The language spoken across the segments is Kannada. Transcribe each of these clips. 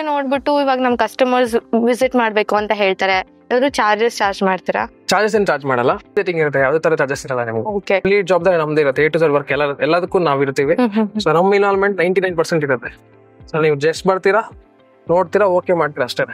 ನೋಡ್ಬಿಟ್ಟು ಇವಾಗ ನಮ್ ಕಸ್ಟಮರ್ಸ್ ವಿಸಿಟ್ ಮಾಡ್ಬೇಕು ಅಂತ ಹೇಳ್ತಾರೆ ಯಾವ್ದಾದ್ರು ಚಾರ್ಜಸ್ ಚಾರ್ಜ್ ಮಾಡ್ತೀರಾ ಚಾರ್ಜಸ್ ಏನ್ ಚಾರ್ಜ್ ಮಾಡಲ್ಲ ಸೆಟ್ಟಿಂಗ್ ಇರುತ್ತೆ ಯಾವ್ದೇ ತರ ಚಾರ್ಜಸ್ ಇರಲ್ಲ ನಿಮ್ಗೆ ಓಕೆ ಕಂಪ್ಲೀಟ್ ಜವಾಬ್ದಾರಿ ನಮ್ದು ಇರುತ್ತೆ ಎ ಟು ಝಡ್ ವರ್ಕ್ ಎಲ್ಲ ಎಲ್ಲದಕ್ಕೂ ನಾವು ಇರ್ತೀವಿ ಸೊ ನಮ್ಮ ಇನ್ವಾಲ್ವ್ಮೆಂಟ್ ನೈಂಟಿ ನೈನ್ ಪರ್ಸೆಂಟ್ ಇರುತ್ತೆ ಸೊ ನೀವು ಜಸ್ಟ್ ಬರ್ತೀರಾ ನೋಡ್ತೀರಾ ಓಕೆ ಮಾಡ್ತೀರಾ ಅಷ್ಟೇ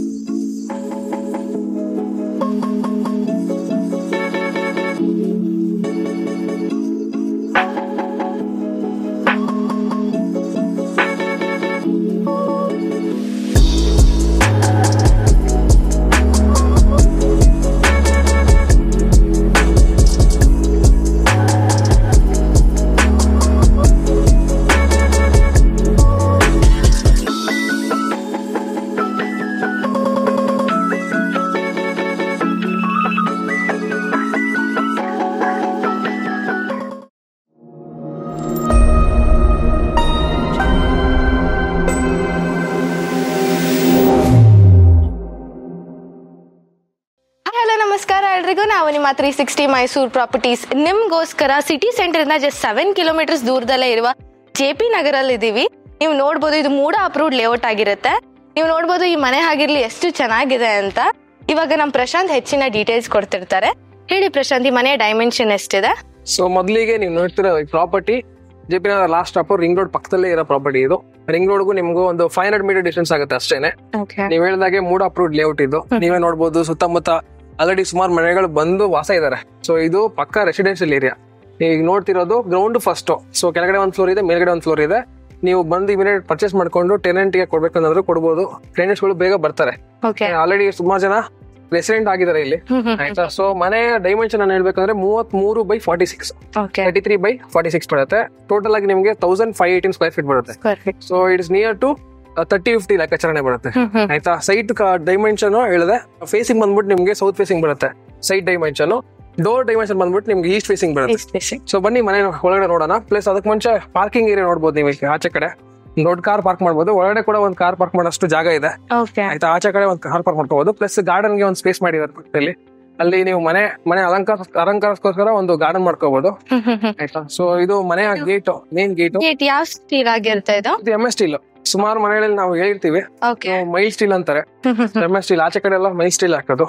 ಹಲೋ ನಮಸ್ಕಾರ ಎಲ್ರಿಗೂ ನಾವು ನಿಮ್ಮ ತ್ರೀ ಸಿಕ್ಸ್ಟಿ ಮೈಸೂರು ಪ್ರಾಪರ್ಟೀಸ್ ನಿಮ್ಗೋಸ್ಕರ ಸಿಟಿ ಸೆಂಟರ್ ಇಂದ ಜಸ್ಟ್ ಸೆವೆನ್ ಕಿಲೋಮೀಟರ್ಸ್ ದೂರದಲ್ಲೇ ಇರುವ ಜೆ ಪಿ ನಗರಲ್ಲಿ ಇದೀವಿ ನೀವು ನೋಡ್ಬೋದು ಇದು ಮೂಡ ಅಪ್ರೂವ್ಡ್ ಲೇಔಟ್ ಆಗಿರುತ್ತೆ ನೀವು ನೋಡ್ಬೋದು ಈ ಮನೆ ಆಗಿರ್ಲಿ ಎಷ್ಟು ಚೆನ್ನಾಗಿದೆ ಅಂತ ಇವಾಗ ನಮ್ ಪ್ರಶಾಂತ್ ಹೆಚ್ಚಿನ ಡೀಟೇಲ್ಸ್ ಕೊಡ್ತಿರ್ತಾರೆ ಹೇಳಿ ಪ್ರಶಾಂತ್ ಈ ಮನೆ ಡೈಮೆನ್ಷನ್ ಎಷ್ಟಿದೆ ಸೊ ಮೊದಲಿಗೆ ನೀವು ನೋಡ್ತಿರೋ ಈ property J P Nagar last stop ring road ಪಕ್ಕದಲ್ಲೇ ಇರೋ ಪ್ರಾಪರ್ಟಿ ಇದು ರಿಂಗ್ ರೋಡ್ಗೂ ನಿಮ್ಗೂ ಒಂದು ಫೈವ್ ಹಂಡ್ರೆಡ್ ಮೀಟರ್ ಡಿಸ್ಟೆನ್ಸ್ ಆಗುತ್ತೆ ಅಷ್ಟೇನೆ ಓಕೆ ನೀವ್ ಹೇಳ್ದಾಗೆ ಮೂಡ್ ಅಪ್ರೂವ್ಡ್ ಲೇಔಟ್ ಇದು ನೀವೇ ನೋಡ್ಬೋದು ಸುತ್ತಮುತ್ತ ಆಲ್ರೆಡಿ ಸುಮಾರು ಮನೆಗಳು ಬಂದು ವಾಸ ಇದಾರೆ ಸೊ ಇದು ಪಕ್ಕ ರೆಸಿಡೆನ್ಷಿಯಲ್ ಏರಿಯಾ ಈಗ ನೋಡ್ತಿರೋದು ಗ್ರೌಂಡ್ ಫಸ್ಟ್ ಸೊ ಕೆಳಗಡೆ ಒಂದು ಫ್ಲೋರ್ ಇದೆ ಮೇಲ್ಗಡೆ ಒಂದು ಫ್ಲೋರ್ ಇದೆ ನೀವು ಬಂದು ಇಮಿಡಿಯೇಟ್ ಪರ್ಚೇಸ್ ಮಾಡ್ಕೊಂಡು ಟೆನೆಂಟ್ ಗೆ ಕೊಡ್ಬೇಕು ಅನ್ನೋದ್ರು ಕೊಡ್ಬೋದು Tenants ಗಳು ಬೇಗ ಬರ್ತಾರೆ ಓಕೆ ಆಲ್ರೆಡಿ ಸುಮಾರು ಜನ ರೆಸಿಡೆಂಟ್ ಆಗಿದ್ದಾರೆ ಇಲ್ಲಿ ಆಯ್ತಾ ಸೊ ಮನೆ ಡೈಮೆನ್ಷನ್ ಅನ್ನ ಹೇಳ್ಬೇಕಂದ್ರೆ ಮೂವತ್ ಮೂರು by forty six okay thirty three by forty six ಬರುತ್ತೆ ಟೋಟಲ್ ಆಗಿ ನಿಮಗೆ thousand five eighteen square feet ಬರುತ್ತೆ perfect so it's near to thirty fifty ಲೆಕ್ಕಾಚಾರಣೆ ಬರುತ್ತೆ ಆಯ್ತಾ ಸೈಟ್ ಡೈಮೆನ್ಷನ್ ಹೇಳಿದೆ ಫೇಸಿಂಗ್ ಬಂದ್ಬಿಟ್ಟು ನಿಮ್ಗೆ ಸೌತ್ ಫೇಸಿಂಗ್ ಬರುತ್ತೆ ಸೈಟ್ ಡೈಮೆನ್ಷನ್ ಡೋರ್ ಡೈಮೆನ್ಷನ್ ಬಂದ್ಬಿಟ್ಟು ನಿಮ್ಗೆ ಈಸ್ಟ್ ಫೇಸಿಂಗ್ ಬರುತ್ತೆ ಸೊ ಬನ್ನಿ ಮನೆ ಒಳಗಡೆ ನೋಡೋಣ ಪ್ಲಸ್ ಅದಕ್ಕೆ ಮುಂಚೆ ಪಾರ್ಕಿಂಗ್ ಏರಿಯಾ ನೋಡ್ಬೋದು ನೀವು ಇಲ್ಲಿ ಆಚೆ ಕಡೆ ಒಂದ್ ದೊಡ್ಡ ಕಾರ್ ಪಾರ್ಕ್ ಮಾಡ್ಬೋದು ಒಳಗಡೆ ಕೂಡ ಒಂದು ಕಾರ್ ಪಾರ್ಕ್ ಮಾಡೋಷ್ಟು ಜಾಗ ಇದೆ ಓಕೆ ಆಯ್ತಾ ಆಚೆ ಕಡೆ ಒಂದು ಕಾರ್ ಪಾರ್ಕ್ ಮಾಡ್ಕೋಬಹುದು ಪ್ಲಸ್ ಗಾರ್ಡನ್ ಗೆ ಒಂದು ಸ್ಪೇಸ್ ಮಾಡಿದ್ದಾರೆ ಪಕ್ಕದಲ್ಲಿ ಅಲ್ಲಿ ನೀವು ಮನೆ ಮನೆ ಅಲಂಕಾರ ಅಲಂಕಾರಕ್ಕೋಸ್ಕರ ಒಂದು ಗಾರ್ಡನ್ ಮಾಡ್ಕೋಬಹುದು ಆಯ್ತಾ ಸೊ ಇದು ಮನೆಯ ಗೇಟ್ ಮೇನ್ ಗೇಟ್ ಗೇಟ್ ಯಾವ ಸ್ಟೀಲ್ ಆಗಿರುತ್ತೆ ಇದು ಇದು ಎಂ ಎಸ್ ಸ್ಟೀಲ್ ಸುಮಾರು ಮನೆಗಳಲ್ಲಿ ನಾವು ಹೇಳಿರ್ತೀವಿ ಓಕೆ ಮೈಲ್ ಸ್ಟೀಲ್ ಅಂತಾರೆ ಎಂ ಎಸ್ ಸ್ಟೀಲ್ ಆಚೆ ಕಡೆ ಎಲ್ಲ ಮೈಲ್ ಸ್ಟೀಲ್ ಹಾಕೋದು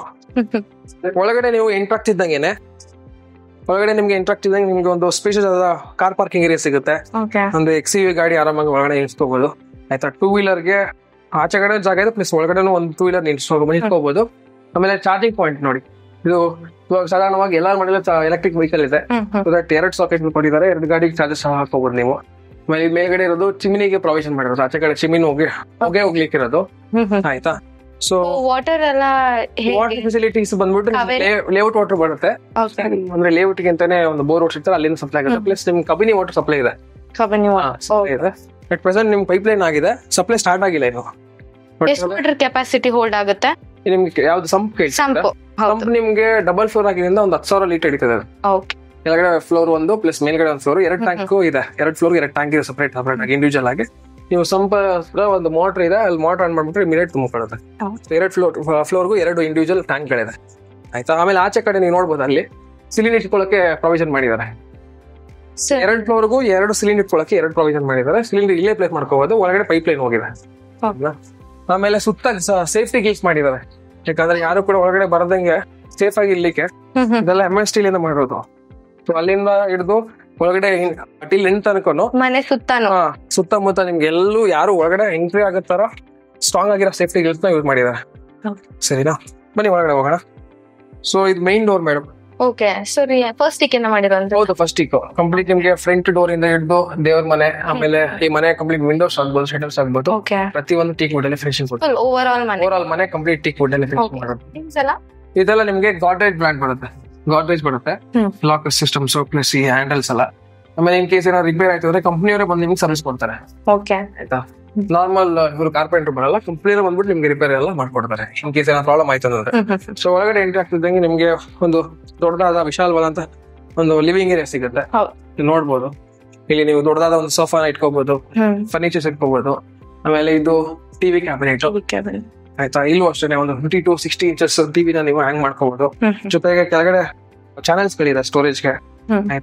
ಒಳಗಡೆ ನೀವು ಎಂಟರ್ ಆಗ್ತಿದ್ದಂಗೆನೆ ಒಳಗಡೆ ನಿಮ್ಗೆ ಎಂಟರ್ ಆಗ್ತಿದ್ದಂಗೆ ನಿಮ್ಗೆ ಒಂದು ಸ್ಪೇಷಿಯಸ್ ಆದ ಕಾರ್ ಪಾರ್ಕಿಂಗ್ ಏರಿಯಾ ಸಿಗುತ್ತೆ ಓಕೆ ಒಂದು ಎಕ್ಸ್ ವಿ ಗಾಡಿ ಆರಾಮಾಗಿ ಒಳಗಡೆ ನಿಲ್ಸ್ಕೋಬಹುದು ಆಯ್ತಾ ಟೂ ವೀಲರ್ಗೆ ಆಚೆ ಕಡೆ ಜಾಗ ಇದೆ ಪ್ಲಸ್ ಒಳಗಡೆ ಒಂದು ಟೂ ವೀಲರ್ ನಿಲ್ಸ್ಕೋ ನಿಲ್ಸ್ಕೋಬಹುದು ಆಮೇಲೆ ಚಾರ್ಜಿಂಗ್ ಪಾಯಿಂಟ್ ನೋಡಿ ಇದು ಇವಾಗ ಸಾಧಾರಣವಾಗಿ ಎಲ್ಲಾ ಮನೇಲಿ ಎಲೆಕ್ಟ್ರಿಕ್ ವೆಹಿಕಲ್ ಇದೆ ಸೊ ದಟ್ ಎರಡು ಸಾಕೆಟ್ ಕೊಟ್ಟಿದ್ದಾರೆ ಎರಡು ಗಾಡಿಗೆ ಚಾರ್ಜಸ್ ಹಾಕೋಬಹುದು ನೀವು ಆಮೇಲೆ ಇಲ್ಲಿ ಮೇಲ್ಗಡೆ ಇರೋದು ಚಿಮಿನಿಗೆ ಪ್ರೊವಿಷನ್ ಮಾಡಿರೋದು ಆಚೆ ಕಡೆ ಚಿಮಿನ್ ಹೋಗಿ ಹೊಗೆ ಹೋಗ್ಲಿಕ್ಕೆ ಇರೋದು ಆಯ್ತಾ ಸೊ ವಾಟರ್ ಎಲ್ಲ ವಾಟರ್ ಫೆಸಿಲಿಟೀಸ್ ಬಂದ್ಬಿಟ್ಟು ಕಾವೇರಿ? ಲೇಔಟ್ ವಾಟರ್ ಬರುತ್ತೆ ಓಕೆ ಅಂದ್ರೆ ಲೇಔಟ್ ಗೆ ಅಂತಾನೆ ಒಂದು ಬೋರ್ ಹೊಡ್ಸಿರ್ತಾರೆ ಅಲ್ಲಿಂದ ಸಪ್ಲೈ ಆಗುತ್ತೆ ಹ್ಮ್. ಪ್ಲಸ್ ನಿಮ್ ಕಬಿನಿ ವಾಟರ್ ಸಪ್ಲೈ ಇದೆ ಕಬನಿ supply ಇದೆ ಅಟ್ ಪ್ರೆಸೆಂಟ್ ನಿಮ್ ಪೈಪ್ ಲೈನ್ ಆಗಿದೆ ಸಪ್ಲೈ ಸ್ಟಾರ್ಟ್ ಆಗಿಲ್ಲ ಇನ್ನು ಎಷ್ಟು ಲೀಟರ್ ಕೆಪಾಸಿಟಿ ಹೋಲ್ಡ್ ಆಗುತ್ತೆ ನಿಮ್ಗೆ ಯಾವ್ದು ಸಂಪ್ ಸಂಪು ಸಂಪ್ ಹೌದು ನಿಮ್ಗೆ ಡಬಲ್ ಫ್ಲೋರ್ ಆಗಿದ್ರಿಂದ ಒಂದು ಹತ್ತು ಸಾವಿರ ಲೀಟರ್ ಹಿಡಿತದೆ ಅದು. ಓಕೆ ಕೆಳಗಡೆ ಫ್ಲೋರ್ ಒಂದು ಪ್ಲಸ್ ಮೇಲ್ಗಡೆ ಒಂದು ಫ್ಲೋರ್ ಎರಡು ಹ್ಮ್ ಟ್ಯಾಂಕ್ ಇದೆ ಎರಡು ಫ್ಲೋರ್ ಎರಡು ಟ್ಯಾಂಕ್ ಇದೆ ಸಪರೇಟ್ ಸಪರೇಟ್ ಆಗಿ ಇಂಡಿವಿಜುವಲ್ ಆಗಿ ನೀವು ಸಂಪ ಒಂದು ಮೋಟರ್ ಇದೆ ಅಲ್ಲಿ ಮೋಟರ್ ಆನ್ ಮಾಡ್ಬಿಟ್ರೆ ಇಮಿಡಿಯೇಟ್ ತುಂಬಿಕೊಳ್ಳುತ್ತೆ ಹೌದು. ಎರಡು ಫ್ಲೋರ್ ಫ್ಲೋರ್ಗೂ ಎರಡು ಇಂಡಿವಿಜುವಲ್ ಟ್ಯಾಂಕ್ಗಳಿದೆ ಆಯ್ತಾ ಆಮೇಲೆ ಆಚೆ ಕಡೆ ನೀವು ನೋಡ್ಬೋದು ಅಲ್ಲಿ ಸಿಲಿಂಡರ್ ಇಟ್ಕೊಳ್ಳೋಕೆ ಪ್ರೊವಿಷನ್ ಮಾಡಿದ್ದಾರೆ ಸರ್ ಎರಡು ಫ್ಲೋರ್ಗೂ ಎರಡು ಸಿಲಿಂಡರ್ ಇಟ್ಕೊಳ್ಳೋಕೆ ಎರಡು ಪ್ರೊವಿಷನ್ ಮಾಡಿದ್ದಾರೆ ಸಿಲಿಂಡರ್ ಇಲ್ಲೇ ಪ್ಲೇಸ್ ಮಾಡ್ಕೋಬಹುದು ಒಳಗಡೆ ಪೈಪ್ ಲೈನ್ ಹೋಗಿದೆ ಹೌದಾ? ಆಮೇಲೆ ಸುತ್ತ ಸೇಫ್ಟಿ ಗೇಟ್ಸ್ ಮಾಡಿದ್ದಾರೆ ಯಾಕಂದ್ರೆ ಯಾರು ಕೂಡ ಒಳಗಡೆ ಬರದಂಗೆ ಸೇಫ್ ಆಗಿ ಇರ್ಲಿಕ್ಕೆ ಇದೆಲ್ಲ ಎಂ ಎಸ್ ಸ್ಟೀಲ್ ಇಂದ ಮಾಡಿರೋದು ಸೊ ಅಲ್ಲಿಂದ ಹಿಡಿದು ಒಳಗಡೆ ಟಿಲ್ ಎಂಟ್ ತನಕನು ಮನೆ ಸುತ್ತಾನು ಆ, ಸುತ್ತಮುತ್ತ ನಿಮ್ಗೆ ಎಲ್ಲೂ ಯಾರು ಒಳಗಡೆ ಎಂಟ್ರಿ ಆಗೋ ತರ ಸ್ಟ್ರಾಂಗ್ ಆಗಿರೋ ಸೇಫ್ಟಿ ಗಿಲ್ಸ್ ನ ಯೂಸ್ ಮಾಡಿದ್ದಾರೆ Okay. ಸರಿನಾ ಬನ್ನಿ ಒಳಗಡೆ ಹೋಗೋಣ ಸೊ ಇದು ಮೈನ್ ಡೋರ್ ಮೇಡಮ್ ಓಕೆ ಸರಿ ಫಸ್ಟ್ ಟಿಕೆನ ಮಾಡಿರೋದು ಹೌದು ಫಸ್ಟ್ ಇಕೋ ಕಂಪ್ಲೀಟ್ ನಿಮ್ಗೆ ಫ್ರಂಟ್ ಡೋರ್ ಇಂದ ಹಿಡಿದು ದೇವ್ರ ಮನೆ ಆಮೇಲೆ ಈ ಮನೆ ಕಂಪ್ಲೀಟ್ ವಿಂಡೋಸ್ ಆಗ್ಬೋದು ಶಟರ್ಸ್ ಆಗ್ಬೋದು ಓಕೆ ಪ್ರತಿ ಒಂದು ಟೀಕ್ ವುಡ್ ಅಲ್ಲಿ ಫಿನಿಶಿಂಗ್ ಕೊಡ್ತಾರೆ ಫುಲ್ ಓವರ್ ಆಲ್ ಮನೆ ಓವರ್ ಆಲ್ ಮನೆ ಕಂಪ್ಲೀಟ್ ಟೀಕ್ ವುಡ್ ಅಲ್ಲಿ ಫಿನಿಶಿಂಗ್ Okay. ಮಾಡೋದು Things ಎಲ್ಲ ಇದೆಲ್ಲ ನಿಮ್ಗೆ ಗಾಡ್ರೇಜ್ ಬ್ರ್ಯಾಂಡ್ ಬರುತ್ತೆ ಗಾಡ್ರೇಜ್ ಬರುತ್ತೆ ಹ್ಮ್. ಲಾಕ್ ಸಿಸ್ಟಮ್ಸ್ ಪ್ಲಸ್ ಈ ಹ್ಯಾಂಡಲ್ಸ್ ಎಲ್ಲ ಆಮೇಲೆ ಇನ್ ಕೇಸ್ ಏನಾದ್ರು ರಿಪೇರ್ ಆಯ್ತು ಅಂದ್ರೆ ಕಂಪ್ನಿಯವರೇ ಬಂದು ನಿಮ್ಗೆ ಸರ್ವಿಸ್ ಕೊಡ್ತಾರೆ ಓಕೆ ಆಯ್ತಾ ನಾರ್ಮಲ್ ಇವರು ಕಾರ್ಪೆಂಟರ್ ಬರಲ್ಲ ಕಂಪ್ನಿಯವರು ಬಂದ್ಬಿಟ್ಟು ನಿಮ್ಗೆ ರಿಪೇರ್ ಎಲ್ಲ ಮಾಡ್ಕೊಡ್ತಾರೆ ಇನ್ ಕೇಸ್ ಏನಾದ್ರು ಪ್ರಾಬ್ಲಮ್ ಆಯ್ತು ಅಂದ್ರೆ ಸೊ ಒಳಗಡೆ ಎಂಟ್ರಿ ಆಗ್ತಿದ್ದಂಗೆ ನಿಮ್ಗೆ ಒಂದು ದೊಡ್ಡದಾದ ವಿಶಾಲವಾದಂತ ಒಂದು ಲಿವಿಂಗ್ ಏರಿಯಾ ಸಿಗುತ್ತೆ ಹೌದು. ಇಲ್ಲಿ ನೋಡ್ಬೋದು ಇಲ್ಲಿ ನೀವು ದೊಡ್ಡದಾದ ಒಂದು ಸೋಫಾನ ಇಟ್ಕೋಬಹುದು ಫರ್ನಿಚರ್ಸ್ ಇಟ್ಕೋಬಹುದು ಆಮೇಲೆ ಇದು ಟಿವಿ ಕ್ಯಾಬಿನೆಟ್ ಆಯ್ತಾ ಇಲ್ಲೂ ಅಷ್ಟೇ ಒಂದು ಫಿಫ್ಟಿ ಟು ಸಿಕ್ಸ್ಟಿ ಇಂಚಸ್ ಟಿವಿನ ನೀವು ಹ್ಯಾಂಗ್ ಮಾಡ್ಕೋಬಹುದು ಜೊತೆಗೆ ಕೆಳಗಡೆ ಚಾನೆಲ್ಸ್ ಗಳಿದೆ ಸ್ಟೋರೇಜ್ಗೆ ಹ್ಮ್. ಆಯ್ತಾ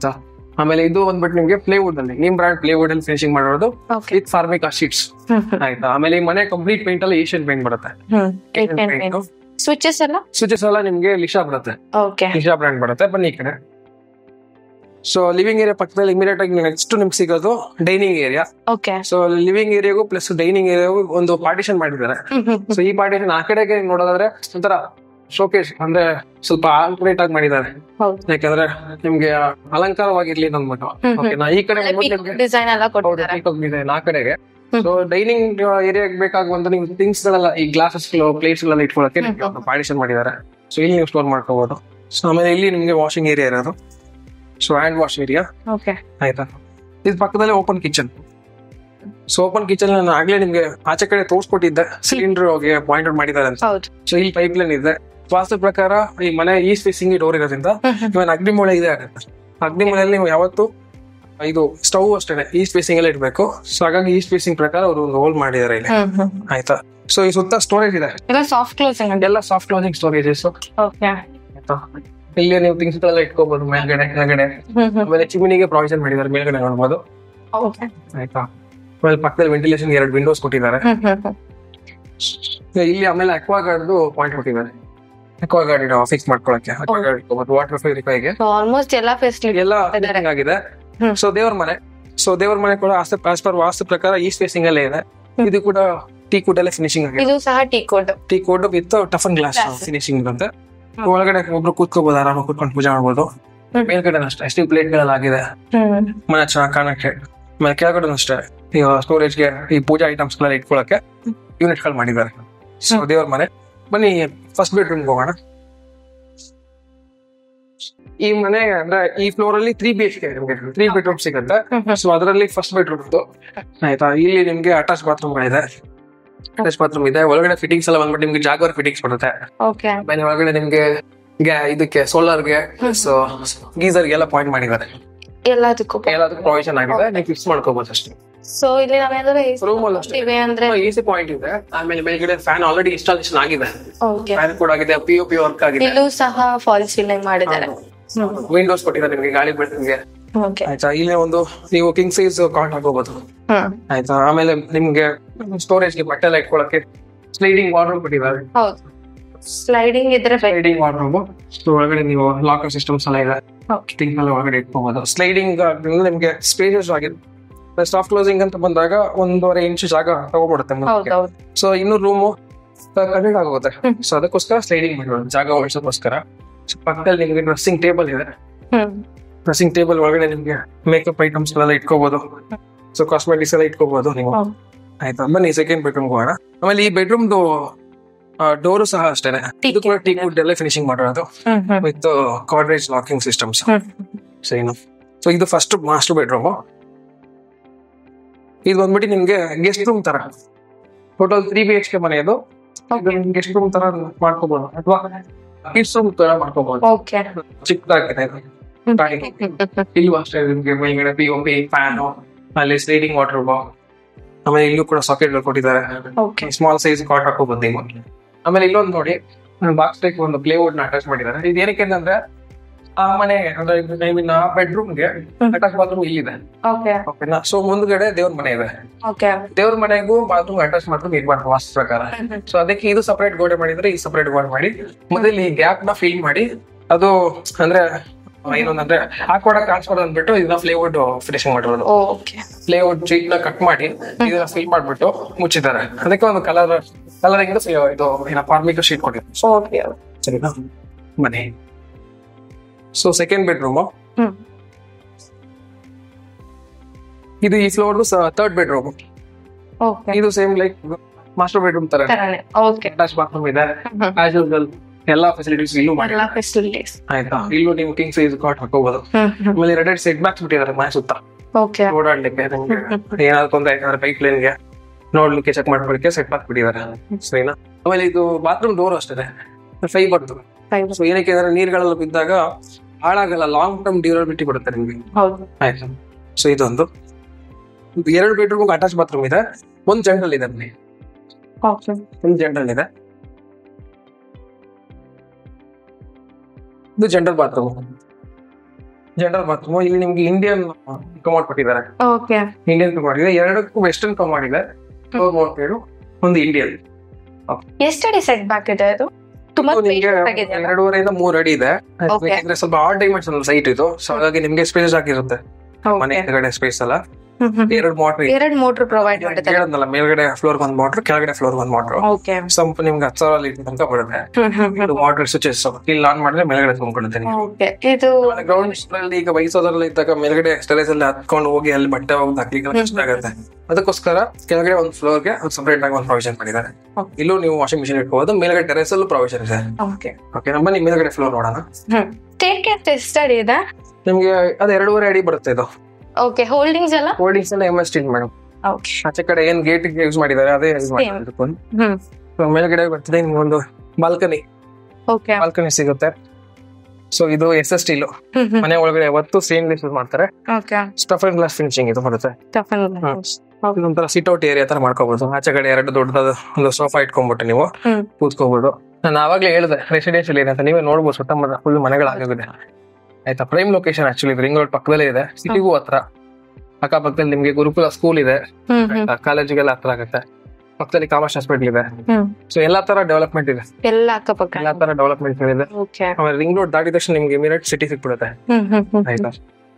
ಆಮೇಲೆ ಇದು ಬಂದ್ಬಿಟ್ಟು ನಿಮ್ಗೆ ಪ್ಲೇವುಡ್ ಅಲ್ಲಿ ನಿಮ್ ಬ್ರಾಂಡ್ ಪ್ಲೇವುಡ್ ಅಲ್ಲಿ ಫಿನಿಶಿಂಗ್ ಮಾಡಿರೋದು ಓಕೆ ವಿತ್ ಫಾರ್ಮಿಕಾ ಶೀಟ್ಸ್ ಆಯ್ತಾ ಆಮೇಲೆ ಈ ಮನೆ ಕಂಪ್ಲೀಟ್ ಪೇಂಟ್ ಅಲ್ಲಿ ಏಷ್ಯನ್ ಪೇಂಟ್ ಬರುತ್ತೆ ಸ್ವಿಚಸ್ ಎಲ್ಲ ಸ್ವಿಚಸ್ ಎಲ್ಲ ನಿಮ್ಗೆ ಲಿಶಾ ಬರುತ್ತೆ ಓಕೆ ಲಿಶಾ ಬ್ರಾಂಡ್ ಬರುತ್ತೆ ಬನ್ನಿ ಈ ಕಡೆ ಸೊ ಲಿವಿಂಗ್ ಏರಿಯಾ ಪಕ್ಕದಲ್ಲಿ ಇಮಿಡಿಯೇಟ್ ಆಗಿ ನೆಕ್ಸ್ಟ್ ನಿಮ್ಗೆ ಸಿಗೋದು dining area okay so living ಏರಿಯಾಗೂ ಪ್ಲಸ್ ಡೈನಿಂಗ್ ಏರಿಯಾಗೂ ಒಂದು ಪಾರ್ಟಿಷನ್ ಮಾಡಿದ್ದಾರೆ ಸೊ ಈ ಪಾರ್ಟಿಷನ್ ಆ ಕಡೆಗೆ ನೋಡೋದಾದ್ರೆ ಒಂಥರ ಶೋಕೇಶ್ ಅಂದ್ರೆ ಸ್ವಲ್ಪ ಆಲ್ಟ್ರೇಟ್ ಆಗಿ ಮಾಡಿದ್ದಾರೆ ಹೌದು ಯಾಕಂದ್ರೆ ನಿಮ್ಗೆ ಅಲಂಕಾರವಾಗಿರ್ಲಿ ಅಂದ್ಬಿಟ್ಟು ಹ್ಮ್. ಓಕೆನಾ ಈ ಕಡೆ ಬಂದ್ಬಿಟ್ಟು ನಿಮ್ಗೆ ಡಿಸೈನ್ ಎಲ್ಲ ಹೌದು, ಕೊಟ್ಟಿದ್ದಾರೆ peacock design ಆ ಕಡೆಗೆ ಹ್ಮ್. ಸೊ ಡೈನಿಂಗ್ ಏರಿಯಾಗೆ ಬೇಕಾಗುವಂತ ನಿಮ್ ಥಿಂಗ್ಸ್ ಗಳೆಲ್ಲ ಈ ಗ್ಲಾಸಸ್ ಪ್ಲೇಟ್ಸ್ ಗಳೆಲ್ಲ ಇಟ್ಕೊಳಕ್ಕೆ ಹ್ಮ್. ಪಾರ್ಟಿಷನ್ ಮಾಡಿದ್ದಾರೆ ಸೊ ಇಲ್ಲಿ ನೀವು ಸ್ಟೋರ್ ಮಾಡ್ಕೋಬಹುದು ಸೊ ಆಮೇಲೆ ಇಲ್ಲಿ ನಿಮ್ಗೆ ವಾಷಿಂಗ್ ಏರಿಯಾ ಇರೋದು so hand wash area okay ಆಯ್ತಾ ಇದು ಪಕ್ಕದಲ್ಲಿ open kitchen so open kitchen ನಾನು ಆಗ್ಲೇ ನಿಮ್ಗೆ ಆಚೆ ಕಡೆ ತೋರ್ಸ್ಕೊಟ್ಟಿದ್ದೆ ಸಿಲಿಂಡರ್ ಗೆ ಪಾಯಿಂಟ್ ಔಟ್ ಮಾಡಿದ್ದಾರೆ ಅಂತ ಹೌದು ಸೊ ಇಲ್ಲಿ ಪೈಪ್ ಲೈನ್ ಇದೆ ವಾಸ್ತು ಪ್ರಕಾರ ಈ ಮನೆ ಈ ಸ್ಪೇಸಿಂಗ್ ಡೋರ್ ಇರೋದ್ರಿಂದ ಇವನ್ ಅಗ್ನಿಮೂಳೆ ಇದೆ ಆಗುತ್ತೆ ಅಗ್ನಿಮೂಲೆಯಲ್ಲಿ ನೀವು ಯಾವತ್ತು ಇದು ಸ್ಟವ್ ಅಷ್ಟೇ ಈ ಸ್ಪೇಸಿಂಗ್ ಎಲ್ಲ ಇಡಬೇಕು ಸೊ ಹಾಗಾಗಿ ಈ ಸ್ಪೇಸಿಂಗ್ ಪ್ರಕಾರ ಅವರು ಒಂದು ಹೋಲ್ ಮಾಡಿದ್ದಾರೆ ಇಲ್ಲಿ ಆಯ್ತಾ ಸೊ ಈ ಸುತ್ತ ಸ್ಟೋರೇಜ್ ಇದೆ ಎಲ್ಲ ಸಾಫ್ಟ್ ಕ್ಲೋಸಿಂಗ್ ಎಲ್ಲ ಸಾಫ್ಟ್ ಕ್ಲೋಸಿಂಗ್ ಸ್ಟೋರೇಜಸ್ ಓಕೆ ಆಯ್ತಾ ಇಲ್ಲಿ ನೀವು ಥಿಂಗ್ಸ್ ಎಲ್ಲ ಇಟ್ಕೋಬಹುದು ಮೇಲ್ಗಡೆ ಕೆಳಗಡೆ ಆಮೇಲೆ ಚಿಮಿನಿಗೆ ಪ್ರಾವಿಷನ್ ಮಾಡಿದ್ದಾರೆ ಮೇಲ್ಗಡೆ ನೋಡ್ಬೋದು ಓಕೆ ಆಯ್ತಾ ಆಮೇಲೆ ಪಕ್ಕದಲ್ಲಿ ವೆಂಟಿಲೇಷನ್ ಎರಡು ವಿಂಡೋಸ್ ಕೊಟ್ಟಿದ್ದಾರೆ ಇಲ್ಲಿ ಆಮೇಲೆ ಅಕ್ವಾಗಾರ್ಡ್ ಪಾಯಿಂಟ್ ಕೊಟ್ಟಿದ್ದಾರೆ ಅಕ್ವಾಗಾರ್ಡ್ ಫಿಕ್ಸ್ ಮಾಡ್ಕೊಳಕ್ಕೆ ಅಕ್ವಾಗಾರ್ಡ್ ಇಟ್ಕೋಬಹುದು ವಾಟರ್ ಪ್ಯೂರಿಫೈಗೆ ಆಲ್ಮೋಸ್ಟ್ ಎಲ್ಲ ಫೆಸಿಲಿಟಿ ಎಲ್ಲ ಇದ್ದಾರೆ. fitting ಆಗಿದೆ ಹ್ಮ್. ಸೊ ದೇವ್ರ ಮನೆ ಸೊ ದೇವ್ರ ಮನೆ ಕೂಡ ಆಸ್ ಪರ್ ವಾಸ್ತು ಪ್ರಕಾರ ಈ ಸ್ಪೇಸಿಂಗ್ ಅಲ್ಲೇ ಇದೆ ಇದು ಕೂಡ ಟೀ ಕುಡ್ ಅಲ್ಲೇ ಫಿನಿಶಿಂಗ್ ಆಗಿದೆ ಇದು ಸಹ T code T code with toughen glass Glass. Finishing ಇರುತ್ತೆ ಒಳಗಡೆ ಒಬ್ರು ಕೂತ್ಕೋಬಹುದು ಆರಾಮಾಗಿ ಕೂತ್ಕೊಂಡು ಪೂಜೆ ಮಾಡ್ಬೋದು ಹ್ಮ್. ಮೇಲ್ಗಡೆ ಅಷ್ಟೇ ಸ್ಟೀಲ್ ಪ್ಲೇಟ್ ಗಳೆಲ್ಲ ಆಗಿದೆ ಮನೆ ಚೆನ್ನಾಗಿ ಕಾಣಕ್ಕೆ ಆಮೇಲೆ ಕೆಳಗಡೆ ಅಷ್ಟೇ ಈಗ storage ಗೆ ಈ ಪೂಜಾ ಐಟಮ್ಸ್ ಗಳೆಲ್ಲ ಇಟ್ಕೊಳಕ್ಕೆ ಯೂನಿಟ್ ಗಳು ಮಾಡಿದ್ದಾರೆ ಸೊ ಹ್ಮ್. ದೇವ್ರ ಮನೆ ಬನ್ನಿ ಫಸ್ಟ್ ಬೆಡ್ರೂಮ್ ಹೋಗೋಣ ಈ ಮನೆ ಅಂದ್ರೆ ಈ ಫ್ಲೋರ್ ಅಲ್ಲಿ ತ್ರೀ ಬಿ ಎಚ್ ಕೆ ನಿಮ್ಗೆ ತ್ರೀ ಬೆಡ್ರೂಮ್ ಸಿಗುತ್ತೆ ಸೊ ಅದರಲ್ಲಿ ಫಸ್ಟ್ ಬೆಡ್ರೂಮ್ ಆಯ್ತಾ ಇಲ್ಲಿ ನಿಮ್ಗೆ ಅಟ್ಯಾಚ್ ಬಾತ್ರೂಮ್ ಇದೆ ಅಟ್ಯಾಚ್ ಬಾತ್ರೂಮ್ ಇದೆ ಒಳಗಡೆ ಫಿಟ್ಟಿಂಗ್ಸ್ ಎಲ್ಲ ಬಂದ್ಬಿಟ್ಟು ನಿಮ್ಗೆ ಜಾಗವರ್ ಫಿಟ್ಟಿಂಗ್ಸ್ ಬರುತ್ತೆ ಓಕೆ ಆಮೇಲೆ ಒಳಗಡೆ ನಿಮ್ಗೆ ಗ್ಯಾ- ಇದಕ್ಕೆ ಸೋಲಾರ್ಗೆ ಸೊ ಗೀಸರ್ಗೆ ಎಲ್ಲ ಪಾಯಿಂಟ್ ಮಾಡಿದ್ದಾರೆ ಎಲ್ಲದಕ್ಕೂ ಎಲ್ಲದಕ್ಕೂ ಪ್ರೊವಿಷನ್ ಆಗಿದೆ ನೀವು ಫಿಕ್ಸ್ ಮಾಡ್ಕೋಬಹುದು ಅಷ್ಟೇ ಸೊ ಇಲ್ಲಿ ನಾವೇನಾದ್ರು ರೂಮ್ ಅಲ್ಲಿ ಅಷ್ಟೇ ಇವೆ ಅಂದ್ರೆ ಎಸಿ ಪಾಯಿಂಟ್ ಇದೆ ಆಮೇಲೆ ಮೇಲ್ಗಡೆ ಫ್ಯಾನ್ ಆಲ್ರೆಡಿ ಇನ್ಸ್ಟಾಲೇಷನ್ ಆಗಿದೆ ಓಕೆ ಫ್ಯಾನ್ ಕೂಡ ಆಗಿದೆ ಪಿ ಒ ಪಿ ವರ್ಕ್ ಆಗಿದೆ ಇಲ್ಲೂ ಸಹ ಫಾಲ್ ಸೀಲಿಂಗ್ ಮಾಡಿದ್ದಾರೆ ವಿಂಡೋಸ್ ಕೊಟ್ಟಿದ್ದಾರೆ ನಿಮ್ಗೆ ಗಾಳಿ ಬೆಳಕಿಗೆ ಓಕೆ ಆಯ್ತಾ ಇಲ್ಲಿ ಒಂದು ನೀವು ಕಿಂಗ್ ಸೈಜ್ ಕಾಟ್ ಹಾಕೋಬಹುದು ಹ್ಮ್ ಆಯ್ತಾ ಆಮೇಲೆ ನಿಮ್ಗೆ ಸ್ಟೋರೇಜ್ ಗೆ ಬಟ್ಟೆ ಎಲ್ಲ ಇಟ್ಕೊಳಕ್ಕೆ ಸ್ಲೈಡಿಂಗ್ ವಾರ್ಡ್ರೋಬ್ ಕೊಟ್ಟಿದ್ದಾರೆ ಹೌದು ಸ್ಲೈಡಿಂಗ್ ಇದ್ರೆ ಸ್ಲೈಡಿಂಗ್ ವಾರ್ಡ್ರೋಬ್ ಒಳಗಡೆ ನೀವು ಲಾಕರ್ ಸಿಸ್ಟಮ್ಸ್ ಎಲ್ಲ ಇದೆ ಓಕೆ ಥಿಂಗ್ ಎಲ್ಲ ಒಳಗಡೆ ಇಟ್ಕೋಬಹುದು ಸ್ಲೈಡಿಂಗ್ ನಿಮ್ಗೆ ಸ್ಪೇಸಸ್ ಆಗಿದೆ ಸಾಫ್ಟ್ ಕ್ಲೋಸಿಂಗ್ ಅಂತ ಬಂದಾಗ ಒಂದೂವರೆ ಇಂಚು ಜಾಗ ತಗೋಬಿಡುತ್ತೆ ಹೌದು ಹೌದು ಸೊ ಇನ್ನು ರೂಮು ಕನ್ವೀಟ್ ಆಗೋಗುತ್ತೆ ಹ್ಮ್. ಸೊ ಅದಕ್ಕೋಸ್ಕರ ಸ್ಲೈಡಿಂಗ್ ಮಾಡಿರೋದು ಜಾಗ ಉಳಿಸೋಕ್ಕೋಸ್ಕರ ಸೊ ಪಕ್ಕದಲ್ಲಿ ನಿಮ್ಗೆ ಡ್ರೆಸ್ಸಿಂಗ್ ಟೇಬಲ್ ಇದೆ ಹ್ಮ್ ಡ್ರೆಸ್ಸಿಂಗ್ ಟೇಬಲ್ ಒಳಗಡೆ ನಿಮ್ಗೆ ಮೇಕಪ್ ಐಟಮ್ಸ್ ಎಲ್ಲ ಇಟ್ಕೋಬಹುದು ಸೊ ಕಾಸ್ಮೆಟಿಕ್ಸ್ ಎಲ್ಲ ಇಟ್ಕೋಬಹುದು ನೀವು ಹೌದು. ಆಯ್ತಾ ಬನ್ನಿ ಸೆಕೆಂಡ್ ಬೆಡ್ರೂಮ್ ಹೋಗೋಣ ಆಮೇಲೆ ಈ ಬೆಡ್ರೂಮ್ದು ಡೋರು ಸಹ ಅಷ್ಟೇನೆ ಇದು ಕೂಡ ಟೀ ವುಡ್ ಎಲ್ಲ ಫಿನಿಶಿಂಗ್ ಮಾಡಿರೋದು hmm hmm with cartridge locking systems hmm so ಏನು ಸೊ ಇದು ಫಸ್ಟ್ ಮಾಸ್ಟರ್ ಬೆಡ್ರೂಮ್ ಇದು ಬಂದ್ಬಿಟ್ಟು ನಿಮ್ಗೆ ಗೆಸ್ಟ್ ರೂಮ್ ತರ total three B H K ಮನೆ ಇದು ಗೆಸ್ಟ್ ರೂಮ್ ತರ ಮಾಡ್ಕೋಬಹುದು ಅಥವಾ ಕಿಡ್ಸ್ ರೂಮ್ ತರ ಮಾಡ್ಕೋಬಹುದು ಓಕೆ ಚಿಕ್ಕದಾಗಿದೆ ಇದು ಇಲ್ಲೂ ಅಷ್ಟೇ ನಿಮ್ಗೆ ಮೇಲ್ಗಡೆ ಪಿ ಒ ಪಿ ಫ್ಯಾನ್ ಅಲ್ಲಿ ಸ್ಲೈಡಿಂಗ್ ವಾಟರ್ ಬಾ ಆಮೇಲೆ ಇಲ್ಲೂ ಕೂಡ ಸಾಕೆಟ್ ಕೊಟ್ಟಿದ್ದಾರೆ ಓಕೆ ಸ್ಮಾಲ್ ಸೈಜ್ ಕಾಟ್ ಹಾಕೋಬಹುದು ನೀವು ಆಮೇಲೆ ಇಲ್ಲೊಂದು ನೋಡಿ ಬಾಕ್ಸ್ ಟೈಪ್ ಒಂದು ಪ್ಲೇವುಡ್ ನ ಅಟ್ಯಾಚ್ ಮಾಡಿದ್ದಾರೆ ಇದು ಏನಕ್ಕೆ ಅಂತಂದ್ರೆ ಆ ಮನೆ ಅಂದ್ರೆ ಐ ಮೀನ್ ಆ ಬೆಡ್ರೂಮ್ ಗೆ ಅಟ್ಯಾಚ್ ಬಾತ್ರೂಮ್ ಇಲ್ಲಿದೆ ಓಕೆ ಓಕೆನಾ ಸೊ ಮುಂದ್ಗಡೆ ದೇವ್ರ ಮನೆ ಇದೆ ಓಕೆ ದೇವ್ರ ಮನೆಗೂ ಬಾತ್ರೂಮ್ ಅಟ್ಯಾಚ್ ಬಾತ್ರೂಮ್ ಇರ್ಬಾರ್ದು ವಾಸ್ತು ಪ್ರಕಾರ ಸೊ ಅದಕ್ಕೆ ಇದು ಸಪರೇಟ್ ಗೋಡೆ ಮಾಡಿದ್ರೆ ಈ ಸಪರೇಟ್ ಗೋಡೆ ಮಾಡಿ ಮೊದಲು ಈ ಗ್ಯಾಪ್ ನ ಫಿಲ್ ಮಾಡಿ ಅದು ಅಂದ್ರೆ ಏನೊಂದಂದ್ರೆ ಹಾಕೊಡಕ್ ಕಾಣಿಸ್ಬಾರ್ದು ಅಂದ್ಬಿಟ್ಟು ಇದನ್ನ ಫ್ಲೇವುಡ್ ಫಿನಿಶಿಂಗ್ ಮಾಡಿರೋದು ಓಕೆ ಫ್ಲೇವುಡ್ ಶೀಟ್ ನ ಕಟ್ ಮಾಡಿ ಇದನ್ನ ಫಿಲ್ ಮಾಡ್ಬಿಟ್ಟು ಮುಚ್ಚಿದ್ದಾರೆ ಅದಕ್ಕೆ ಒಂದು ಕಲರ್ ಕಲರಿಂಗ್ ಇದು ಏನ ಫಾರ್ಮಿಕ್ ಶೀಟ್ ಕೊಟ್ಟಿದ್ದಾರೆ ಓಕೆ ಸರಿನಾ ಮನೆ ಸೊ ಸೆಕೆಂಡ್ ಬೆಡ್ರೂಮ್ ಹ್ಮ್ ಇದು ಈ ಫ್ಲೋರ್ ಥರ್ಡ್ ಬೆಡ್ರೂಮ್ ಓಕೆ ಇದು ಸೇಮ್ ಲೈಕ್ ಮಾಸ್ಟರ್ ಬೆಡ್ರೂಮ್ ತರ ತರಾನೆ ಓಕೆ ಅಟ್ಯಾಚ್ ಬಾತ್ರೂಮ್ ಇದೆ ಆಸ್ ಯೂಸ್ವಲ್ ಎಲ್ಲಾ ಫೆಸಿಲಿಟೀಸ್ ಇಲ್ಲೂ ಮಾಡಿ ಎಲ್ಲ ಫೆಸಿಲಿಟೀಸ್ ಆಯ್ತಾ ಇಲ್ಲೂ ನೀವು ಕಿಂಗ್ ಸೈಜ್ ಕಾಟ್ ಹಾಕೋಬಹುದು ಹ್ಮ್ ಹ್ಮ್ ಆಮೇಲೆ ಎರಡೆರಡು ಸೆಟ್ ಬ್ಯಾಕ್ಸ್ ಬಿಟ್ಟಿದ್ದಾರೆ ಮನೆ ಸುತ್ತ ಓಕೆ ಓಡಾಡ್ಲಿಕ್ಕೆ ನಿಮ್ಗೆ ಏನಾದ್ರು ತೊಂದರೆ ಆಯ್ತಂದ್ರೆ ಪೈಪ್ ಲೈನ್ಗೆ ನೋಡ್ಲಿಕ್ಕೆ ಚೆಕ್ ಮಾಡ್ಕೊಳಿಕ್ಕೆ ಸೆಟ್ ಬ್ಯಾಕ್ ಬಿಟ್ಟಿದ್ದಾರೆ ಸರಿನಾ ಆಮೇಲೆ ಇದು ಬಾತ್ರೂಮ್ ಡೋರ್ ಅಷ್ಟೇ ಫೈಬರ್ದು ಸೊ ಏನಕ್ಕೆ ಅಂದ್ರೆ ನೀರ್ಗಳೆಲ್ಲ ಬಿದ್ದಾಗ ಹಾಳಾಗಲ್ಲ ಲಾಂಗ್ ಟರ್ಮ್ ಡ್ಯೂರಬಿಲಿಟಿ ಕೊಡುತ್ತೆ ನಿಮ್ಗೆ ಹೌದು ಆಯ್ತು ಸೊ ಇದೊಂದು ಇದು ಎರಡು ಬೆಡ್ರೂಮ್ ಅಟ್ಯಾಚ್ ಬಾತ್ರೂಮ್ ಇದೆ ಒಂದು ಜನರಲ್ ಇದೆ ಅಲ್ಲಿ ಓಕೆ ಒಂದು ಜನರಲ್ ಇದೆ ಇದು ಜನರಲ್ ಬಾತ್ರೂಮ್ ಜನರಲ್ ಬಾತ್ರೂಮ್ ಇಲ್ಲಿ ನಿಮ್ಗೆ ಇಂಡಿಯನ್ ಕಮಾಡ್ ಕೊಟ್ಟಿದ್ದಾರೆ ಓಕೆ ಇಂಡಿಯನ್ ಕಮಾಡ್ ಇದೆ ಎರಡಕ್ಕೂ ವೆಸ್ಟರ್ನ್ ಕಮಾಡ್ ಇದೆ ಡೋರ್ ಮೂವತ್ತೇಳು ಒಂದು ಇಂಡಿಯನ್ ಎಷ್ಟಡಿ ಸೆಟ್ ಬ್ಯಾಕ್ ಇದೆ ಅದು ತುಂಬಾ ನಿಮ್ಗೆ spacious ಆಗಿದೆಯಲ್ಲ? ಎರಡೂವರೆಯಿಂದ ಮೂರ್ ಅಡಿ ಇದೆ Okay. ಯಾಕಂದ್ರೆ ಸ್ವಲ್ಪ ಆರ್ಡ್ ಡೈಮೆನ್ಷನ್ ಸೈಟ್ ಇದು ಸೊ ಹಾಗಾಗಿ ನಿಮ್ಗೆ ಸ್ಪೇಸ್ ಆಗಿರುತ್ತೆ ಮನೆ Okay. ಕೆಳಗಡೆ ಸ್ಪೇಸ್ ಅಲ್ಲ ಹ್ಮ್, ಹ್ಮ್. ಎರಡು ಮೋಟರ್ ಎರಡ್ ಮೋಟರ್ ಪ್ರೊವೈಡ್ ಮಾಡಿದ್ದಾರೆ ಹೇಳದ್ನಲ್ಲ ಮೇಲ್ಗಡೆ ಫ್ಲೋರ್ ಒಂದ್ ಮೋಟರ್ ಕೆಳಗಡೆ ಫ್ಲೋರ್ ಒಂದ್ ಮೋಟರ್ ಓಕೆ ಸ್ವಲ್ಪ ನಿಮ್ಗೆ ಹತ್ತು ಸಾವಿರ ಲೀಟರ್ ತನಕ ಬರುತ್ತೆ ಇದು ಮೋಟರ್ ಸ್ವಿಚಸ್ ಇಲ್ಲಿ ಆನ್ ಮಾಡಿದ್ರೆ ಮೇಲ್ಗಡೆ ತುಂಬಿಕೊಳ್ಳುತ್ತೆ ನೀವು ಓಕೆ ಇದು ಗ್ರೌಂಡ್ ಅಲ್ಲಿ ಈಗ ವಯಸ್ಸಾದ್ರಲ್ಲಿ ಇದ್ದಾಗ ಮೇಲ್ಗಡೆ ಟೆರೇಸ್ ಅಲ್ಲಿ ಹತ್ಕೊಂಡು ಹೋಗಿ ಅಲ್ಲಿ ಬಟ್ಟೆ ಹೋಗಿ ಹಾಕ್ಲಿಕ್ಕೆ ಕಷ್ಟ ಆಗುತ್ತೆ ಅದಕ್ಕೋಸ್ಕರ ಕೆಳಗಡೆ ಒಂದು ಫ್ಲೋರ್ ಗೆ ಸಪರೇಟ್ ಆಗಿ ಒಂದು ಪ್ರೊವಿಷನ್ ಮಾಡಿದ್ದಾರೆ Okay. ಇಲ್ಲೂ ನೀವು ವಾಷಿಂಗ್ ಮಿಷಿನ್ ಇಟ್ಕೋಬಹುದು ಮೇಲ್ಗಡೆ ಟೆರೇಸ್ ಅಲ್ಲೂ ಪ್ರೊವಿಷನ್ ಇದೆ ಓಕೆ ಓಕೆ ನಮ್ಮ ಬನ್ನಿ ಮೇಲ್ಗಡೆ ಫ್ಲೋರ್ ನೋಡೋಣ ಸ್ಟೇಟ್ ಕೇಸ್ ಎಷ್ಟಡಿ ಇದೆ ನಿಮ್ಗೆ ಅದು ಎರಡೂವರೆ ಅಡಿ ಬರುತ್ತೆ ಇದು ಓಕೆ ಹೋಲ್ಡಿಂಗ್ಸ್ ಎಲ್ಲ ಹೋಲ್ಡಿಂಗ್ಸ್ ಎಲ್ಲ M S steel madam okay ಆಚೆ ಕಡೆ ಏನ್ ಗೇಟ್ ಯೂಸ್ ಮಾಡಿದ್ದಾರೆ ಅದೇ ಯೂಸ್ ಮಾಡಿದ್ದಾರೆ ಹ್ಮ್ So, ಮೇಲ್ಗಡೆ ಬರ್ತದೆ ನಿಮ್ಗೆ ಒಂದು ಬಾಲ್ಕನಿ ಓಕೆ ಬಾಲ್ಕನಿ ಸಿಗುತ್ತೆ ಸೊ ಇದು S S steel hmm hmm ಮನೆ ಒಳಗಡೆ ಯಾವತ್ತು ಸೇಮ್ ಯೂಸ್ ಮಾಡ್ತಾರೆ okay stuff and glass finishing ಇದು ಬರುತ್ತೆ ಟಫನ್ ಇದೊಂಥರ ಸಿಟ್ ಔಟ್ ಏರಿಯಾ ತರ ಮಾಡ್ಕೋಬಹುದು ಆಚೆ ಕಡೆ ಎರಡು ದೊಡ್ಡದಾದ ಒಂದು ಸೋಫಾ ಇಟ್ಕೊಂಡ್ಬಿಟ್ಟು ನೀವು ಹ್ಮ್ ಕೂತ್ಕೋಬಹುದು ನಾನು ಆವಾಗ್ಲೇ ಹೇಳಿದೆ ರೆಸಿಡೆನ್ಶಿಯಲ್ ಏರಿಯಾ ಅಂತ ನೀವೇ ನೋಡ್ಬೋದು ಸುತ್ತಮುತ್ತ ಫುಲ್ ಮನೆಗಳಾಗಿದೆ ಆಯ್ತಾ prime location actually ring road ಪಕ್ಕದಲ್ಲೇ ಇದೆ ಸಿಟಿಗೂ ಹತ್ರ ಅಕ್ಕಪಕ್ಕದಲ್ಲಿ ನಿಮ್ಗೆ ಗುರುಕುಲ ಸ್ಕೂಲ್ ಇದೆ ಹ್ಮ್ ಹ್ಮ್ ಕಾಲೇಜಿಗೆಲ್ಲ ಹತ್ರ ಆಗುತ್ತೆ ಪಕ್ಕದಲ್ಲಿ ಕಾಮರ್ಸ್ ಹಾಸ್ಪಿಟಲ್ ಇದೆ ಹ್ಮ್ ಸೊ ಎಲ್ಲಾ ತರ ಡೆವಲಪ್ಮೆಂಟ್ ಇದೆ ಎಲ್ಲ ಅಕ್ಕಪಕ್ಕ ಎಲ್ಲಾ ತರ ಡೆವಲಪ್ಮೆಂಟ್ ಇದೆ ಓಕೆ ಆಮೇಲೆ ರಿಂಗ್ ರೋಡ್ ದಾಟಿದ ತಕ್ಷಣ ನಿಮ್ಗೆ ಇಮಿಡಿಯೇಟ್ ಸಿಟಿ ಸಿಕ್ಬಿಡುತ್ತೆ ಹ್ಮ್ ಹ್ಮ್ ಹ್ಮ್ ಆಯ್ತಾ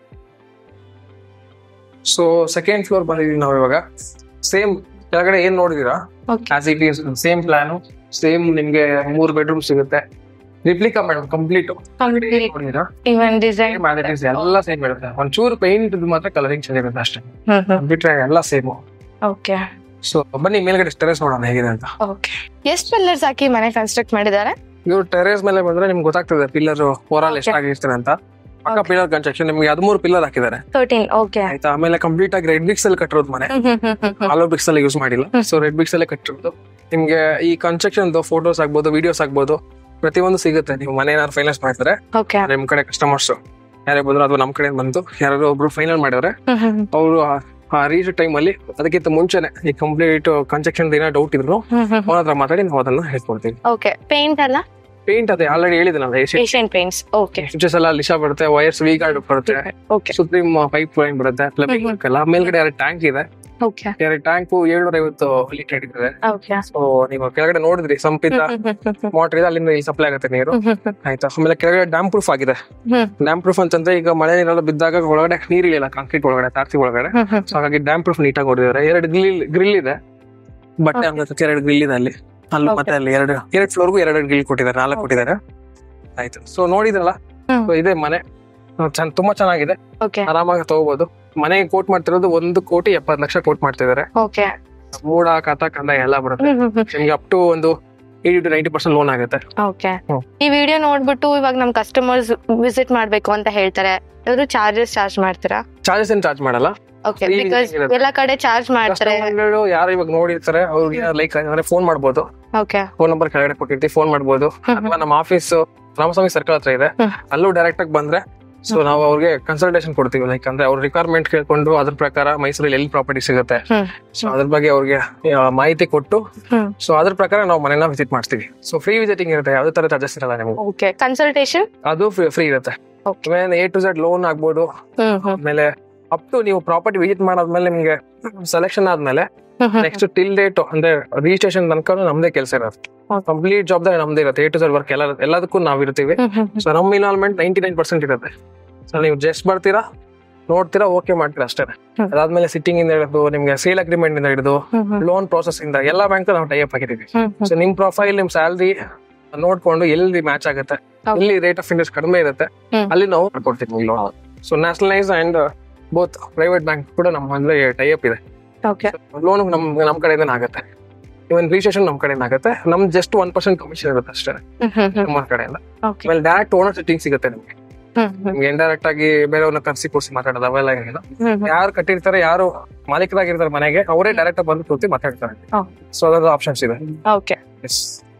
ಸೊ ಸೆಕೆಂಡ್ ಫ್ಲೋರ್ ಬಂದಿದೀವಿ ನಾವು ಇವಾಗ ಸೇಮ್ ಕೆಳಗಡೆ ಏನ್ ನೋಡಿದೀರಾ okay as it is same plan same ನಿಮ್ಗೆ ಮೂರ್ ಬೆಡ್ರೂಮ್ ಸಿಗುತ್ತೆ ರಿಪ್ಲಿಕಾ ಮೇಡಮ್ ಕಂಪ್ಲೀಟ್ ಕಂಪ್ಲೀಟ್ ನೋಡಿದೀರಾ even design same as it is ಎಲ್ಲ ಸೇಮ್ ಇರುತ್ತೆ ಒಂಚೂರು ಪೇಂಟ್ ಮಾತ್ರ ಕಲರಿಂಗ್ ಚೇಂಜ್ ಇರುತ್ತೆ ಅಷ್ಟೇ ಹ್ಮ್ ಹ್ಮ್ ಬಿಟ್ರೆ ಎಲ್ಲ ಸೇಮ್ ಓಕೆ ಸೊ ಬನ್ನಿ ಮೇಲ್ಗಡೆ ಟೆರೇಸ್ ನೋಡೋಣ ಹೇಗಿದೆ ಅಂತ ಓಕೆ ಎಷ್ಟು ಪಿಲ್ಲರ್ಸ್ ಹಾಕಿ ಮನೆ ಕನ್ಸ್ಟ್ರಕ್ಟ್ ಮಾಡಿದ್ದಾರೆ ಇವ್ರು ಟೆರೇಸ್ ಮೇಲೆ ಬಂದ್ರೆ ನಿಮ್ಗೆ ಗೊತ್ತಾಗ್ತದೆ ಪಿಲ್ಲರ್ ಓವರಾಲ್ ಎಷ್ಟಾಗಿರ್ತಾರೆ ಅಂತ ಪಕ್ಕ Okay. ಪಿಲ್ಲರ್ ಕನ್ಸ್ಟ್ರಕ್ಷನ್ ನಿಮ್ಗೆ ಹದಿಮೂರು ಪಿಲ್ಲರ್ ಹಾಕಿದ್ದಾರೆ ತರ್ಟೀನ್ ಓಕೆ ಆಯ್ತಾ ಆಮೇಲೆ ಕಂಪ್ಲೀಟ್ ಆಗಿ ರೆಡ್ ಬಿಕ್ಸ್ ಅಲ್ಲಿ ಕಟ್ಟಿರೋದು ಮನೆ ಹ್ಮ್ ಹ್ಮ್ ಹ್ಮ್ ಹ್ಮ್ ಹ್ಮ್ ಆಲೋ ಬಿಕ್ಸ್ ಅಲ್ಲಿ ಯೂಸ್ ಮಾಡಿಲ್ಲ ಹ್ಮ್. ಸೊ ರೆಡ್ ಬಿಕ್ಸ್ ಅಲ್ಲೇ ಕಟ್ಟಿರೋದು ನಿಮ್ಗೆ ಈ ಕನ್ಸ್ಟ್ರಕ್ಷನ್ ಫೋಟೋಸ್ ಆಗ್ಬೋದು ವಿಡಿಯೋಸ್ ಆಗ್ಬೋದು ಪ್ರತಿಯೊಂದು ಸಿಗುತ್ತೆ ನೀವು ಮನೆ ಏನಾದ್ರು ಫೈನಾನ್ಸ್ ಮಾಡ್ತಾರೆ ಓಕೆ ನಿಮ್ ಕಡೆ ಕಸ್ಟಮರ್ಸ್ ಯಾರೇ ಬಂದ್ರು ಅಥವಾ ನಮ್ ಕಡೆ ಬಂತು ಯಾರು ಒಬ್ರು ಫೈನಲ್ ಮಾಡಿದ್ರೆ ಹ್ಮ್ ಹ್ಮ್ ಹ್ಮ್ ಅವರು ಆ ರೀಚ್ ಟೈಮ್ ಅಲ್ಲಿ ಅದಕ್ಕಿಂತ ಮುಂಚೆನೆ ಈ ಕಂಪ್ಲೀಟ್ ಕನ್ಸ್ಟ್ರಕ್ಷನ್ ಏನೋ ಡೌಟ್ ಇದ್ರು ಹ್ಮ್ ಹ್ಮ್ ಅವ್ರ ಹತ್ರ ಮಾತಾಡಿ ನಾವು ಅದನ್ನ ಹೇಳ್ಕೊಡ್ತೀವಿ ಓಕೆ ಪೇಂಟ್ ಅಲ್ಲ ಪೇಂಟ್ ಅದೇ ಆಲ್ರೆಡಿ ಹೇಳಿದ್ನಲ್ಲ ಏಷ್ಯನ್ ಪೇಂಟ್ಸ್ ಓಕೆ ಸ್ವಿಚಸ್ ಎಲ್ಲ ಲಿಶಾ ಬರುತ್ತೆ ವೈರ್ಸ್ ವಿ ಗಾರ್ಡ್ ಬರುತ್ತೆ ಓಕೆ ಸುಪ್ರೀಂ ಪೈಪ್ ಲೈನ್ ಬರುತ್ತೆ ಪ್ಲಂಬಿಂಗ್ ಹ್ಮ್ ಎಲ್ಲ ಮೇಲ್ಗಡೆ ಎರಡು ಟ್ಯಾಂಕ್ ಇದೆ ಓಕೆ ಎರಡು ಟ್ಯಾಂಕ್ ಏಳ್ನೂರ ಐವತ್ತು ಲೀಟರ್ ಇದೆ ಓಕೆ ಸೊ ನೀವು ಕೆಳಗಡೆ ನೋಡಿದ್ರಿ ಸಂಪಿತ ಮೋಟರ್ ಇದೆ ಅಲ್ಲಿಂದ ಇಲ್ಲಿ ಸಪ್ಲೈ ಆಗುತ್ತೆ ನೀರು ಆಯ್ತಾ ಆಮೇಲೆ ಕೆಳಗಡೆ ಡ್ಯಾಮ್ ಪ್ರೂಫ್ ಆಗಿದೆ ಡ್ಯಾಮ್ ಪ್ರೂಫ್ ಅಂತಂದ್ರೆ ಈಗ ಮಳೆ ನೀರೆಲ್ಲ ಬಿದ್ದಾಗ ಒಳಗಡೆ ನೀರ್ ಇಳಿಯಲ್ಲ ಕಾಂಕ್ರೀಟ್ ಒಳಗಡೆ ತಾರ್ಸಿ ಒಳಗಡೆ ಸೊ ಹಾಗಾಗಿ ಡ್ಯಾಮ್ ಪ್ರೂಫ್ ನೀಟಾಗಿ ಹೊಡೆದಿದ್ದಾರೆ ಎರಡು ಗ್ರಿಲ್ ಗ್ರಿಲ್ ಇದೆ ಬಟ್ಟೆ ಹಾಕೋದಕ್ಕೆ ಎರಡು ಗ್ರಿಲ್ ಇದೆ ಅಲ್ಲಿ ಅಲ್ಲೂ Okay. ಮತ್ತೆ ಅಲ್ಲಿ ಎರಡು ಎರಡು ಫ್ಲೋರ್ಗೂ ಎರಡು ಗ್ರಿಲ್ ಕೊಟ್ಟಿದ್ದಾರೆ ನಾಲ್ಕು Okay. ಕೊಟ್ಟಿದ್ದಾರೆ ಆಯ್ತು ಸೊ ನೋಡಿದ್ರಲ್ಲ ಹ್ಮ್. So ಇದೆ ಮನೆ So, ಚೆನ್ನ- ತುಂಬಾ ಚೆನ್ನಾಗಿದೆ ಓಕೆ ಆರಾಮಾಗಿ ತಗೋಬಹುದು ಮನೆಗೆ ಕೋಟ್ ಮಾಡ್ತಿರೋದು ಒಂದು ಕೋಟಿ ಎಪ್ಪತ್ತು ಲಕ್ಷ ಕೋಟ್ ಮಾಡ್ತಿದ್ದಾರೆ ಓಕೆ ಮೂಡ ಕಥ ಕಂದ ಎಲ್ಲ ಬರುತ್ತೆ ನಿಮ್ಗೆ ಅಪ್ ಟು ಒಂದು eighty to ninety percent loan ಆಗುತ್ತೆ ಓಕೆ ಹ್ಮ್. ಈ ವಿಡಿಯೋ ನೋಡ್ಬಿಟ್ಟು ಇವಾಗ ನಮ್ ಕಸ್ಟಮರ್ಸ್ ವಿಸಿಟ್ ಮಾಡ್ಬೇಕು ಅಂತ ಹೇಳ್ತಾರೆ ಯಾವ್ದು ಚಾರ್ಜಸ್ ಚಾರ್ಜ್ ಮಾಡ್ತೀರಾ ಚಾರ್ಜಸ್ ಏನ್ ಚಾರ್ಜ್ ಮಾಡಲ್ಲ ಓಕೆ Free ಬಿಕಾಸ್ visiting ಇರುತ್ತೆ. ಎಲ್ಲ ಕಡೆ ಚಾರ್ಜ್ ಮಾಡ್ತಾರೆ ಕಸ್ಟಮರ್ಗಳು ಯಾರು ಇವಾಗ ನೋಡಿರ್ತಾರೆ ಅವ್ರಿಗೆ ಲೈಕ್ ಅಂದ್ರೆ ಫೋನ್ ಮಾಡ್ಬೋದು ಓಕೆ ಫೋನ್ ನಂಬರ್ ಕೆಳಗಡೆ ಕೊಟ್ಟಿರ್ತೀವಿ ಫೋನ್ ಮಾಡ್ಬೋದು ಹ್ಮ್. ಅಥವಾ ನಮ್ಮ ಆಫೀಸ್ ರಾಮಸ್ವಾಮಿ ಸರ್ಕಲ್ ಹತ್ರ ಇದೆ ಹ್ಮ್. ಅಲ್ಲೂ ಡೈರೆಕ್ಟ್ ಆಗಿ ಬಂದ್ರೆ ಸೊ ಹ್ಮ್. ನಾವು ಅವ್ರಿಗೆ ಕನ್ಸಲ್ಟೇಷನ್ ಕೊಡ್ತೀವಿ ಲೈಕ್ ಅಂದ್ರೆ ಅವ್ರ ರಿಕ್ವೈರ್ಮೆಂಟ್ ಕೇಳ್ಕೊಂಡು ಅದ್ರ ಪ್ರಕಾರ ಮೈಸೂರಲ್ಲಿ ಎಲ್ಲಿ ಪ್ರಾಪರ್ಟಿ ಸಿಗುತ್ತೆ ಹ್ಮ್. ಸೊ ಅದ್ರ ಬಗ್ಗೆ ಅವ್ರಿಗೆ ಆ, ಮಾಹಿತಿ ಕೊಟ್ಟು ಹ್ಮ್. ಸೊ ಅದ್ರ ಪ್ರಕಾರ ನಾವು ಮನೆನ ವಿಸಿಟ್ ಮಾಡ್ತೀವಿ ಸೊ ಫ್ರೀ ವಿಸಿಟಿಂಗ್ ಇರುತ್ತೆ ಯಾವ್ದೇ ತರ ಚಾರ್ಜಸ್ ಇರಲ್ಲ ನಿಮ್ಗೆ ಓಕೆ ಕನ್ಸಲ್ಟೇಷನ್ ಅದು ಫ್ರೀ ಇರುತ್ತೆ Okay. ಆಮೇಲೆ ಎ ಟು ಝೆಡ್ ಲೋನ್ ಆಗ್ಬೋದು ಹ್ಮ್ ಹ್ಮ್ ಆಮೇಲೆ ಅಪ್ ಟು ನೀವು ಪ್ರಾಪರ್ಟಿ ವಿಸಿಟ್ ಮಾಡಾದ್ಮೇಲೆ ನಿಮ್ಗೆ ಸೆಲೆಕ್ಷನ್ ಆದ್ಮೇಲೆ hmm hmm next till date ಅಂದ್ರೆ ರಿಜಿಸ್ಟ್ರೇಷನ್ ತನಕ ನಮ್ದೇ ಕೆಲಸ ಇರುತ್ತೆ Okay. ಕಂಪ್ಲೀಟ್ ಜವಾಬ್ದಾರಿ ನಮ್ದೇ ಇರುತ್ತೆ ಎ ಟು ಝೆಡ್ ವರ್ಕ್ ಎಲ್ಲ ಎಲ್ಲದಕ್ಕೂ ನಾವು ಇರ್ತೀವಿ ಹ್ಮ್ ಹ್ಮ್ ಸೊ ನಮ್ಮ ಇನ್ವಾಲ್ವ್ಮೆಂಟ್ ನೈಂಟಿ ನೈನ್ ಪರ್ಸೆಂಟ್ ಇರುತ್ತೆ ಸೊ ನೀವು ಜಸ್ಟ್ ಬರ್ತೀರಾ ನೋಡ್ತೀರಾ ಓಕೆ ಮಾಡ್ತೀರಾ ಅಷ್ಟೇ ಹ್ಮ್. ಅದಾದ್ಮೇಲೆ ಸಿಟ್ಟಿಂಗ್ ಇಂದ ಹಿಡಿದು ನಿಮ್ಗೆ ಸೇಲ್ ಅಗ್ರಿಮೆಂಟ್ ಇಂದ ಹಿಡಿದು ಹ್ಮ್ ಹ್ಮ್ ಲೋನ್ ಪ್ರೋಸೆಸ್ ಇಂದ ಎಲ್ಲ ಬ್ಯಾಂಕ್ ನಾವು ಟೈಪ್ ಆಗಿದ್ದೀವಿ ಹ್ಮ್ ಹ್ಮ್ ಸೊ ನಿಮ್ ಪ್ರೊಫೈಲ್ ನಿಮ್ ಸ್ಯಾಲ್ರಿ ನೋಡ್ಕೊಂಡು ಎಲ್ಲಿ ಮ್ಯಾಚ್ ಆಗುತ್ತೆ Okay. ಎಲ್ಲಿ ರೇಟ್ ಆಫ್ ಇಂಟ್ರೆಸ್ಟ್ ಕಡಿಮೆ ಇರುತ್ತೆ ಹ್ಮ್. ಅಲ್ಲಿ ನಾವು ಕೊಡ್ತೀವಿ loan so nationalise and both private bank ಕೂಡ ನಮ್ಮ ಅಂದ್ರೆ ಟೈಅಪ್ ಇದೆ ಓಕೆ ಲೋನ್ ನಮ್ ನಮ್ ಕಡೆಯಿಂದ ಆಗುತ್ತೆ ಇವನ್ ರಿಜಿಸ್ಟ್ರೇಷನ್ ನಮ್ ಕಡೆಯಿಂದ ಆಗುತ್ತೆ ನಮ್ ಜಸ್ಟ್ ಒನ್ ಪರ್ಸೆಂಟ್ ಕಮಿಷನ್ ಇರುತ್ತೆ ಅಷ್ಟೇ ಹ್ಮ್ ಹ್ಮ್ ಹ್ಮ್ ನಮ್ಮ ಕಡೆಯಿಂದ ಓಕೆ ಆಮೇಲೆ ಡೈರೆಕ್ಟ್ ಓನರ್ ಸಿಟ್ಟಿಂಗ್ ಸಿಗುತ್ತೆ ನಿಮ್ಗೆ ಹ್ಮ್ ಹ್ಮ್ ನಿಮ್ಗೆ ಇಂಡೈರೆಕ್ಟ್ ಆಗಿ ಬೇರೆಯವ್ರನ್ನ ಕರ್ಸಿ ಕೂರಿಸಿ ಮಾತಾಡೋದು ಅವೆಲ್ಲ ಏನಿಲ್ಲ ಹ್ಮ್ ಹ್ಮ್ ಯಾರು ಕಟ್ಟಿರ್ತಾರೆ ಯಾರು ಮಾಲೀಕರಾಗಿರ್ತಾರೆ ಮನೆಗೆ ಅವರೇ ಡೈರೆಕ್ಟ್ ಬಂದು ಕೂತಿ ಮಾತಾಡ್ತಾರೆ ಹಾ. ಸೊ ಅದಾದ ಆಪ್ಷನ್ಸ್ ಇದೆ ಓಕೆ ಎಸ್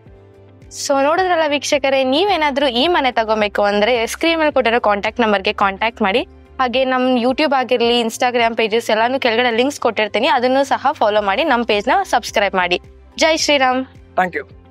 ಸೊ ನೋಡಿದ್ರಲ್ಲ ವೀಕ್ಷಕರೇ ನೀವೇನಾದ್ರೂ ಈ ಮನೆ ತಗೋಬೇಕು ಅಂದ್ರೆ ಸ್ಕ್ರೀನ್ ಮೇಲೆ ಕೊಟ್ಟಿರೋ ಕಾಂಟ್ಯಾಕ್ಟ್ ನಂಬರ್ಗೆ ಕಾಂಟ್ಯಾಕ್ಟ್ ಮಾಡಿ ಹಾಗೆ ನಮ್ ಯೂಟ್ಯೂಬ್ ಆಗಿರ್ಲಿ ಇನ್ಸ್ಟಾಗ್ರಾಮ್ ಪೇಜಸ್ ಎಲ್ಲಾನು ಕೆಳಗಡೆ ಲಿಂಕ್ಸ್ ಕೊಟ್ಟಿರ್ತೀನಿ ಅದನ್ನು ಸಹ ಫಾಲೋ ಮಾಡಿ ನಮ್ಮ ಪೇಜ್ನ ಸಬ್ಸ್ಕ್ರೈಬ್ ಮಾಡಿ ಜೈ ಶ್ರೀರಾಮ್ ಥ್ಯಾಂಕ್ ಯು